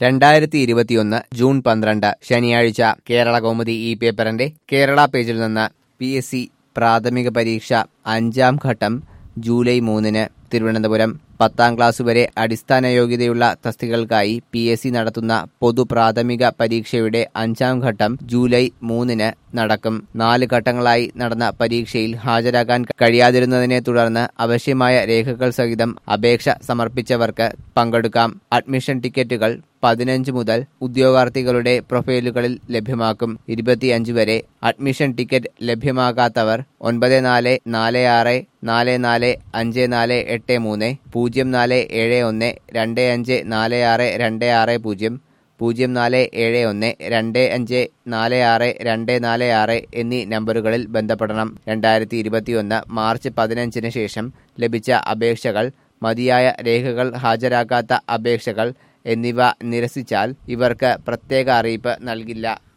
രണ്ടായിരത്തി ഇരുപത്തിയൊന്ന് ജൂൺ പന്ത്രണ്ട് ശനിയാഴ്ച കേരള കൗമുദി ഈ പേപ്പറിന്റെ കേരള പേജിൽ നിന്ന് പി എസ് സി പ്രാഥമിക പരീക്ഷ അഞ്ചാം ഘട്ടം ജൂലൈ മൂന്നിന് തിരുവനന്തപുരം പത്താം ക്ലാസ് വരെ അടിസ്ഥാന യോഗ്യതയുള്ള തസ്തികകൾക്കായി പി എസ് സി നടത്തുന്ന പൊതു പ്രാഥമിക പരീക്ഷയുടെ അഞ്ചാം ഘട്ടം ജൂലൈ മൂന്നിന് നടക്കും നാല് ഘട്ടങ്ങളായി നടന്ന പരീക്ഷയിൽ ഹാജരാകാൻ കഴിയാതിരുന്നതിനെ തുടർന്ന് ആവശ്യമായ രേഖകൾ സഹിതം അപേക്ഷ സമർപ്പിച്ചവർക്ക് പങ്കെടുക്കാം അഡ്മിഷൻ ടിക്കറ്റുകൾ പതിനഞ്ച് മുതൽ ഉദ്യോഗാർത്ഥികളുടെ പ്രൊഫൈലുകളിൽ ലഭ്യമാക്കും ഇരുപത്തിയഞ്ച് വരെ അഡ്മിഷൻ ടിക്കറ്റ് ലഭ്യമാകാത്തവർ ഒൻപത് നാല് നാല് ആറ് നാല് നാല് അഞ്ച് നാല് എട്ട് മൂന്ന് പൂജ്യം നാല് ഏഴ് ഒന്ന് രണ്ട് അഞ്ച് നാല് ആറ് രണ്ട് ആറ് പൂജ്യം പൂജ്യം നാല് ഏഴ് ഒന്ന് രണ്ട് അഞ്ച് നാല് ആറ് രണ്ട് നാല് ആറ് എന്നീ നമ്പറുകളിൽ ബന്ധപ്പെടണം രണ്ടായിരത്തി ഇരുപത്തിയൊന്ന് മാർച്ച് പതിനഞ്ചിന് ശേഷം ലഭിച്ച അപേക്ഷകൾ മതിയായ രേഖകൾ ഹാജരാക്കാത്ത അപേക്ഷകൾ എന്നിവ നിരസിച്ചാൽ ഇവർക്ക് പ്രത്യേക അറിയിപ്പ് നൽകില്ല